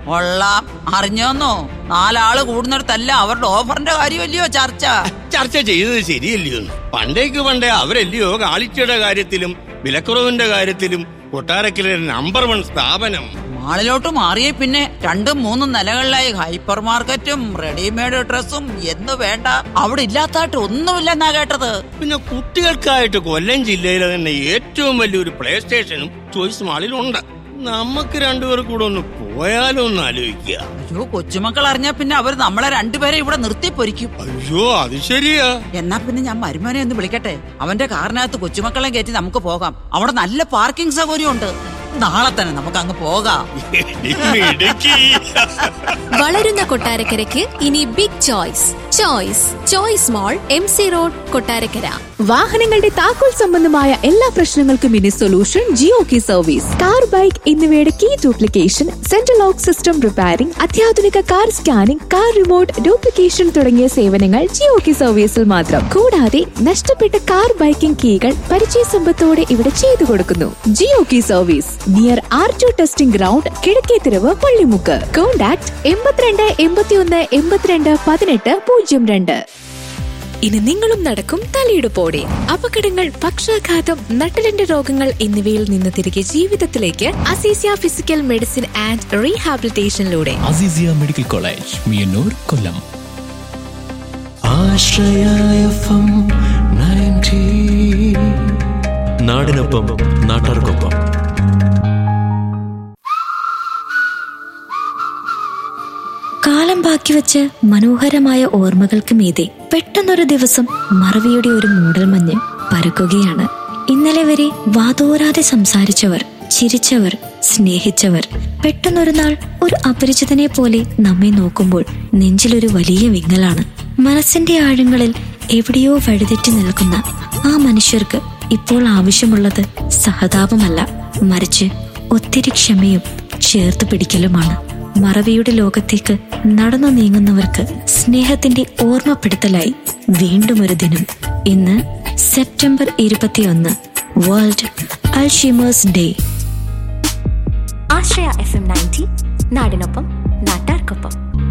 കൊള്ളാം അറിഞ്ഞോന്നോ നാലാള് കൂടുന്നിടത്തല്ല അവരുടെ ഓഫറിന്റെ കാര്യമല്ലയോ ചർച്ച ചർച്ച ചെയ്തത് ശരിയല്ലയോ പണ്ടേക്ക് പണ്ടേ അവരല്ലയോ കാളിച്ചയുടെ കാര്യത്തിലും വിലക്കുറവിന്റെ കാര്യത്തിലും കൊട്ടാരക്കിലെ നമ്പർ വൺ സ്ഥാപനം മാളിലോട്ട് മാറിയ പിന്നെ രണ്ടും മൂന്നും നിലകളിലായി ഹൈപ്പർ മാർക്കറ്റും റെഡിമെയ്ഡ് ഡ്രസ്സും എന്ന് വേണ്ട അവിടെ ഇല്ലാത്തായിട്ട് ഒന്നുമില്ലെന്നാ കേട്ടത് പിന്നെ കുട്ടികൾക്കായിട്ട് കൊല്ലം ജില്ലയിലെ തന്നെ ഏറ്റവും വലിയൊരു പ്ലേ സ്റ്റേഷനും ചോയ്സ് മാളിലുണ്ട് നമുക്ക് രണ്ടുപേർ കൂടെ ഒന്ന് പോയാലോ ഒന്ന് ആലോചിക്കുക അയ്യോ കൊച്ചുമക്കൾ അറിഞ്ഞാ പിന്നെ അവർ നമ്മളെ രണ്ടുപേരെ ഇവിടെ നിർത്തി പൊരിക്കും അയ്യോ അത് ശരിയാ എന്നാ പിന്നെ ഞാൻ മരുമോനെ ഒന്ന് വിളിക്കട്ടെ അവന്റെ കാറിനകത്ത് കൊച്ചുമക്കളെ കയറ്റി നമുക്ക് പോകാം അവിടെ നല്ല പാർക്കിംഗ് സൗകര്യം ഉണ്ട് നാളെ തന്നെ നമുക്ക് അങ്ങ് പോകാം മിടുക്കി. വളരുന്ന കൊട്ടാരക്കരയ്ക്ക് ഇനി big choice choice choice mall M C road Kottarakkara വാഹനങ്ങളുടെ താക്കോൽ സംബന്ധമായ എല്ലാ പ്രശ്നങ്ങൾക്കും ഇനി solution Jio key service car bike എന്നിവയുടെ key duplication central lock system repairing അത്യാധുനിക car scanning car remote duplication തുടങ്ങിയ സേവനങ്ങൾ ജിയോ കി സർവീസിൽ മാത്രം കൂടാതെ നഷ്ടപ്പെട്ട കാർ ബൈക്കിംഗ് കീകൾ പരിചയ സമ്പത്തോടെ ഇവിടെ ചെയ്തു കൊടുക്കുന്നു Jio key service near R two testing ground Kizhakkethiruvu Pallimukku contact എൺപത്തിരണ്ട് എൺപത്തിയൊന്ന് എൺപത്തിരണ്ട് പതിനെട്ട് പൂജ്യം രണ്ട് ഇനി നിങ്ങളും നടക്കും തലയെടുപ്പോടെ അപകടങ്ങൾ പക്ഷാഘാതം നട്ടലിന്റെ രോഗങ്ങൾ എന്നിവയിൽ നിന്ന് തിരികെ ജീവിതത്തിലേക്ക് അസീസിയ ഫിസിക്കൽ മെഡിസിൻ ആൻഡ് റീഹാബിലിറ്റേഷനിലൂടെ Aziziya medical college Meeyannoor Kollam Ashraya F M ninety നാടിനൊപ്പം നാട്ടാർക്കൊപ്പം കാലം ബാക്കി വെച്ച് മനോഹരമായ ഓർമ്മകൾക്ക് മീതെ പെട്ടെന്നൊരു ദിവസം മറവിയുടെ ഒരു മൂടൽമഞ്ഞ് പരക്കുകയാണ് ഇന്നലെ വരെ വാതോരാതെ സംസാരിച്ചവർ ചിരിച്ചവർ സ്നേഹിച്ചവർ പെട്ടെന്നൊരു നാൾ ഒരു അപരിചിതനെ പോലെ നമ്മെ നോക്കുമ്പോൾ നെഞ്ചിലൊരു വലിയ വിങ്ങലാണ് മനസ്സിന്റെ ആഴങ്ങളിൽ എവിടെയോ വഴിതെറ്റി നിൽക്കുന്ന ആ മനുഷ്യർക്ക് ഇപ്പോൾ ആവശ്യമുള്ളത് സഹതാപമല്ല മറിച്ച് ഒത്തിരി ക്ഷമയും ചേർത്ത് പിടിക്കലുമാണ് മറവിയുടെ ലോകത്തേക്ക് നടന്നു നീങ്ങുന്നവർക്ക് സ്നേഹത്തിന്റെ ഓർമ്മപ്പെടുത്തലായി വീണ്ടും ഒരു ദിനം ഇന്ന് സെപ്റ്റംബർ ഇരുപത്തിയൊന്ന് world Alzheimer's day Ashraya F M ninety നാടിനൊപ്പം നാട്ടാർക്കൊപ്പം